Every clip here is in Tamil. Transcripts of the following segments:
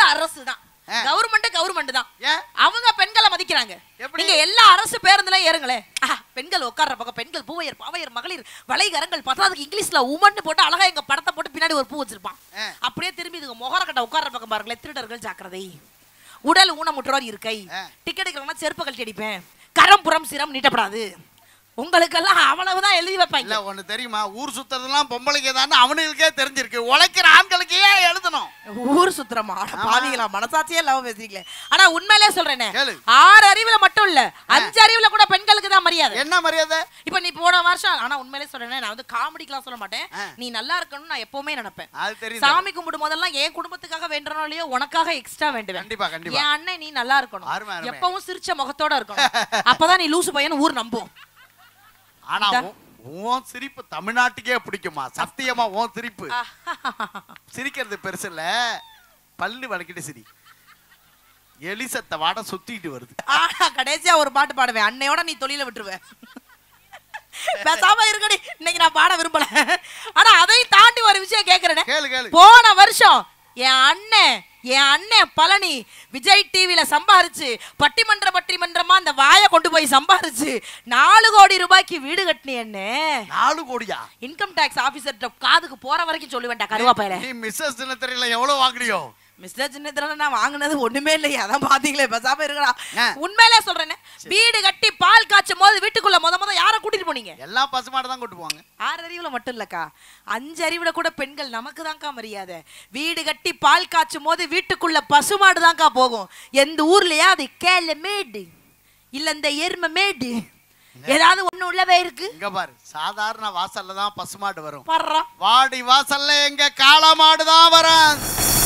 அரசு தான் ஆ. கவர்மெண்ட் கவர்மெண்ட் தான் ஏன் அவங்க பெண்களை மதிக்கிறாங்க எப்படி? நீங்க எல்லா அரசு பேருந்துல ஏறுங்களேன் ஆ, பெண்கள் உட்கார்ற பக்கம் பெண்கள் பூவையர் பாவையர் மகளிர் வளைகரங்கள் பத்தாவதுக்கு இங்கிலீஷ்ல உமன்னு போட்டு அழகா எங்க படத்தை போட்டு பின்னாடி ஒரு பூ வச்சிருப்பான் ஆ. அப்படியே திரும்பி இதுங்க முகரக்கட்டை உட்கார்ற பக்கம் பாருங்களேன் திருடர்கள் ஜாக்கிரதை உடல் ஊனமுற்றோர் இருக்கை ஆ. டிக்கெட் எடுக்கிறவங்க செருப்பு கழட்டி அடிப்பேன் கரம் புறம் சிரம் நீட்டப்படாது உங்களுக்கெல்லாம் அவ்வளவுதான் எழுதி இல்ல வைப்பாங்க ஒண்ணு தெரியுமா ஊர் சுத்துறதெல்லாம் பொம்பளைக்கு தான் அவனுங்களுக்கே தெரிஞ்சிருக்கு உழைக்கிற ஆண்களுக்கு ஏன் எழுதணும் ஊர் சுத்துறமா அட பாவிங்களா மனசாட்சியே இல்லாம பேசுறீங்களே ஆனா உண்மையிலே சொல்றேனே கேளு. ஆறு அறிவுல மட்டும் இல்ல அஞ்சு அறிவுல கூட பெண்களுக்கு தான் மரியாதை என்ன மரியாதை இப்ப நீ போன வருஷம் ஆனா உண்மையிலே சொல்றேனே நான் வந்து காமெடிக்கெல்லாம் சொல்ல மாட்டேன் ஆ. நீ நல்லா இருக்கணும்னு நான் எப்பவுமே நினைப்பேன் அது தெரியுது சாமி கும்பிடும் போதெல்லாம் என் குடும்பத்துக்காக வேண்டனோ இல்லையோ உனக்காக எக்ஸ்ட்ரா வேண்டுவேன் கண்டிப்பா கண்டிப்பா என் அண்ணன் நீ நல்லா இருக்கணும் அருமை, அருமை. எப்பவும் சிரிச்ச முகத்தோட இருக்கணும் அப்பதான் நீ லூசு பையன் ஊர் நம்பும் ஆனா இதா. உன் உன் சிரிப்பு தமிழ்நாட்டுக்கே பிடிக்குமா சத்தியமா உன் சிரிப்பு சிரிக்கிறது பெருசு இல்ல பல்லு வளைக்கிட்டு சிரி எலிசத்த வாட சுத்திட்டு வருது ஆனா கடைசியா ஒரு பாட்டு பாடுவேன் அன்னையோட நீ தொழில விட்டுருவேன் பேசாம இருக்கடி இன்னைக்கு நான் பாட விரும்பல ஆனா அதையும் தாண்டி ஒரு விஷயம் கேக்குறேனே கேளு கேளு போன வருஷம் என் அண்ணன் என் அண்ணன் பழனி விஜய் டிவில சம்பாரிச்சு பட்டிமன்ற பட்டிமன்றமா அந்த வாயை கொண்டு போய் சம்பாரிச்சு நாலு கோடி ரூபாய்க்கு வீடு கட்டினி என்ன நாலு கோடியா இன்கம் டாக்ஸ் ஆபீசர் காதுக்கு போற வரைக்கும் சொல்லுவேன்டா கருவாப்பையில நீ மிஸ்ஸஸ் தினத்தரையில எவ்வளவு வாங்குறியோ மிஸ்டர் சின்னத்துல நான் வாங்குனது ஒண்ணுமே இல்லையே அதான் பாத்தீங்களே பேசாம இருக்கடா ஆ. உண்மையிலே சொல்றேனே வீடு கட்டி பால் காய்ச்சும் போது வீட்டுக்குள்ள முத முத யார கூட்டிட்டு போனீங்க எல்லா பசுமாடு தான் கொண்டு போவாங்க ஆறு அறிவுல மட்டும் இல்லக்கா அஞ்சு அறிவுல கூட பெண்கள் நமக்கு தான்க்கா மரியாதை வீடு கட்டி பால் காய்ச்சும் போது வீட்டுக்குள்ள பசுமாடு தான்க்கா போகும் எந்த ஊர்லயா அது கேள மேடு இல்ல இந்த எருமை மேடு ஏதாவது ஒண்ணு உள்ளவே இருக்கு இங்க பாரு சாதாரண வாசல்ல தான் பசுமாடு வரும் பர்றா வாடி வாசல்ல எங்க காளமாடு தான் வரும்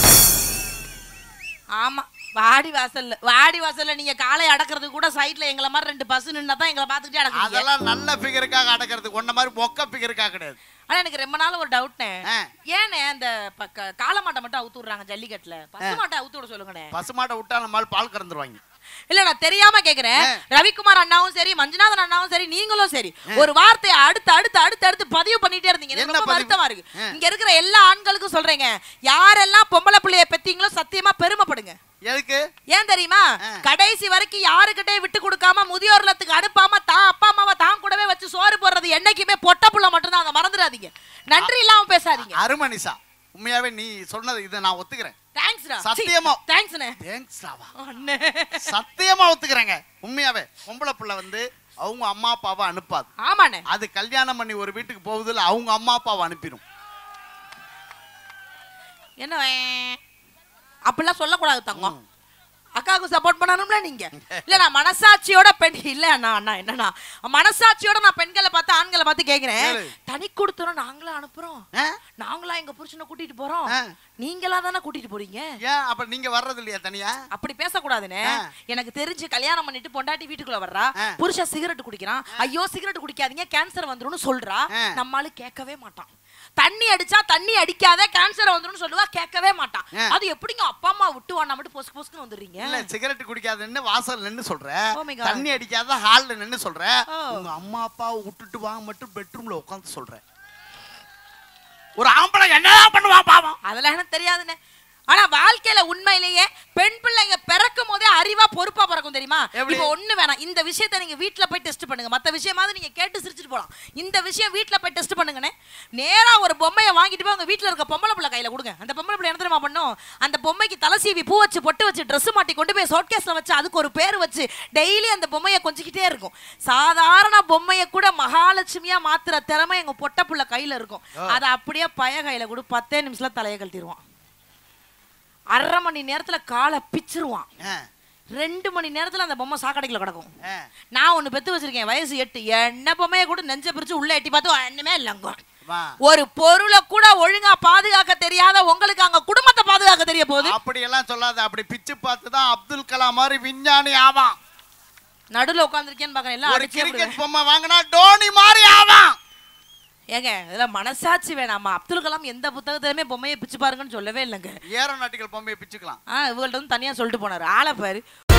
ஆமா வாடி வாசல்ல வாடி வாசல்ல நீங்க காலை அடக்கிறது கூட சைட்ல எங்கள மாதிரி ரெண்டு பஸ் நின்னா தான் எங்களை பாத்துக்கிட்டே அடக்குறீங்க அதெல்லாம் நல்ல பிகருக்காக அடக்கிறது உன்ன மாதிரி மொக்க பிகருக்காக கிடையாது ஆனா எனக்கு ரொம்ப நாள் ஒரு டவுட்னே ஆ. ஏனே அந்த பக்க காளமாட்டை மட்டும் அவுத்து விடுறாங்க ஜல்லிக்கட்டுல பசு மாட்டை அவுத்து விட சொல்லுங்கண்ணே பசுமாட்டை விட்டா நம்ம ஆள் பால் கறந்துருவாங்க இல்ல நான் தெரியாம கேக்குறேன் ரவிக்குமார் அண்ணாவும் சரி மஞ்சுநாதன் அண்ணாவும் சரி நீங்களும் சரி ஒரு வார்த்தையை அடுத்து அடுத்து அடுத்து அடுத்து பதிவு பண்ணிட்டே இருந்தீங்க எனக்கு என்ன ரொம்ப பதிவு? வருத்தமா இருக்கு ஆ. இங்க இருக்கிற எல்லா ஆண்களுக்கும் சொல்றேங்க யாரெல்லாம் பொம்பளை பிள்ளைய பெத்தீங்களோ சத்தியமா பெருமைப்படுங்க எதுக்கு ஏன் தெரியுமா ஆ. கடைசி வரைக்கும் யாருக்கிட்டே விட்டு கொடுக்காம முதியோர் இல்லத்துக்கு அனுப்பாம தான் அப்பா அம்மாவை தான் கூடவே வச்சு சோறு போடுறது என்னைக்குமே பொட்ட புள்ள மட்டும்தான் அதை மறந்துடாதீங்க நன்றி இல்லாம பேசாதீங்க அருமனிசா உண்மையாவே நீ சொன்னது இதை நான் ஒத்துக்கிறேன் தேங்க்ஸ்டா சத்தியமா. தேங்க்ஸ்ண்ணே தேங்க்ஸ்டாவா அண்ணே சத்தியமா ஒத்துக்கிறேங்க உண்மையாவே பொம்பளை புள்ள வந்து அவங்க அம்மா அப்பாவை அனுப்பாது ஆமாண்ணே அது கல்யாணம் பண்ணி ஒரு வீட்டுக்கு போகுதுல அவங்க அம்மா அப்பாவை அனுப்பிடும் என்ன வே? அப்படிலாம் சொல்லக்கூடாது தங்கம் அக்காவுக்கு சப்போர்ட் பண்ணணும்ல நீங்க இல்ல நான் மனசாட்சியோட பெண் இல்ல அண்ணா அண்ணா என்னண்ணா மனசாட்சியோட நான் பெண்களை பார்த்து ஆண்களை பார்த்து கேக்குறேன் கேளு. தனி கொடுத்துறோம் நாங்களும் அனுப்புறோம் ஆ? நாங்களா எங்க புருஷனை கூட்டிட்டு போறோம் ஆ. நீங்களா தானே கூட்டிட்டு போறீங்க ஏன் அப்ப நீங்க வர்றது இல்லையா தனியா அப்படி பேசக்கூடாதுன்னு ஆ. எனக்கு தெரிஞ்சு கல்யாணம் பண்ணிட்டு பொண்டாட்டி வீட்டுக்குள்ள வர்றா ஆ. புருஷன் சிகரெட் குடிக்கிறான் ஐயோ சிகரெட் குடிக்காதீங்க கேன்சர் வந்துரும்னு சொல்றா ஆ. நம்மால கேட்கவே மாட்டான் தண்ணி அடிச்சா தண்ணி அடிக்காத கேன்சர் வந்துரும்னு சொல்லுவா கேட்கவே மாட்டான் ஆ. அது எப்படிங்க அப்பா அம்மா விட்டு வாண்ணா மட்டும் பொசுக்கு பொசுக்குன்னு வந்துடுறீங்க இல்ல சிகரெட் குடிக்காதுன்னு வாசல் நின்னு சொல்ற Oh my God. தண்ணி அடிக்காத ஹால்ல நின்னு சொல்ற ஓ. உங்க அம்மா அப்பாவை விட்டுட்டு வாங்க மட்டும் பெட்ரூம்ல உட்காந்து சொல்ற ஒரு ஆம்பளை என்னதான் பண்ணுவான் பாவம் அதெல்லாம் எனக்கு தெரியாதுண்ணே ஆனா வாழ்க்கையில உண்மையிலேயே பெண் பிள்ளைங்க பிறக்கும் போதே அறிவா பொறுப்பா பிறக்கும் தெரியுமா எப்படி? இப்போ ஒண்ணு வேணாம் இந்த விஷயத்தை நீங்க வீட்ல போய் டெஸ்ட் பண்ணுங்க மத்த விஷயமாவது நீங்க கேட்டு சிரிச்சிட்டு போலாம் இந்த விஷயம் வீட்ல போய் டெஸ்ட் பண்ணுங்கண்ணே நேரா ஒரு பொம்மையை வாங்கிட்டு போய் உங்க வீட்ல இருக்க பொம்பளை பிள்ளை கையில கொடுங்க அந்த பொம்பளை பிள்ளை என்ன தெரியுமா பண்ணும் அந்த பொம்மைக்கு தலை சீவி பூ வச்சு பொட்டு வச்சு Dress மாட்டி கொண்டு போய் சோட்கேஸ்ல வச்சு அதுக்கு ஒரு பேர் வச்சு டெய்லி அந்த பொம்மையை கொஞ்சிக்கிட்டே இருக்கும் சாதாரண பொம்மையை கூட மகாலட்சுமியா மாத்துற திறமை எங்க பொட்ட புள்ள கையில இருக்கும் அதை அப்படியே பய கையில கொடு பத்தே நிமிஷத்துல தலையை கழட்டிடுவான் அரை மணி நேரத்துல காலை பிச்சிருவான் ஆ, ரெண்டு மணி நேரத்துல அந்த பொம்மை சாக்கடைக்குள்ள கிடக்கும் ஆ. நான் ஒண்ணு பெத்து வச்சிருக்கேன் வயசு எட்டு என்ன பொம்மையை கூட நெஞ்ச பிரிச்சு உள்ள எட்டி பார்த்து ஒண்ணுமே இல்லைங்க வா. ஒரு பொருளை கூட ஒழுங்கா பாதுகாக்க தெரியாத உங்களுக்கு அங்க குடும்பத்தை பாதுகாக்க தெரிய போகுது அப்படி எல்லாம் சொல்லாத அப்படி பிச்சு பார்த்து தான் அப்துல் கலாம் மாதிரி விஞ்ஞானி ஆவான் நடுவுல உட்காந்துருக்கேன்னு பாக்கிறேன் எல்லாம் ஒரு அடிச்சே விடுவேன். கிரிக்கெட் பொம்மை வாங்கினா டோனி மாதிரி ஆவான் ஏங்க இதெல்லாம் மனசாட்சி வேணாமா அப்துல் கலாம் எந்த புத்தகத்திலுமே பொம்மையை பிச்சு பாருங்கன்னு சொல்லவே இல்லைங்க ஏரோநாட்டிக்கல் பொம்மையை பிச்சுக்கலாம் ஆ இவங்கள்ட்ட வந்து தனியா சொல்லிட்டு போனாரு ஆளை பாரு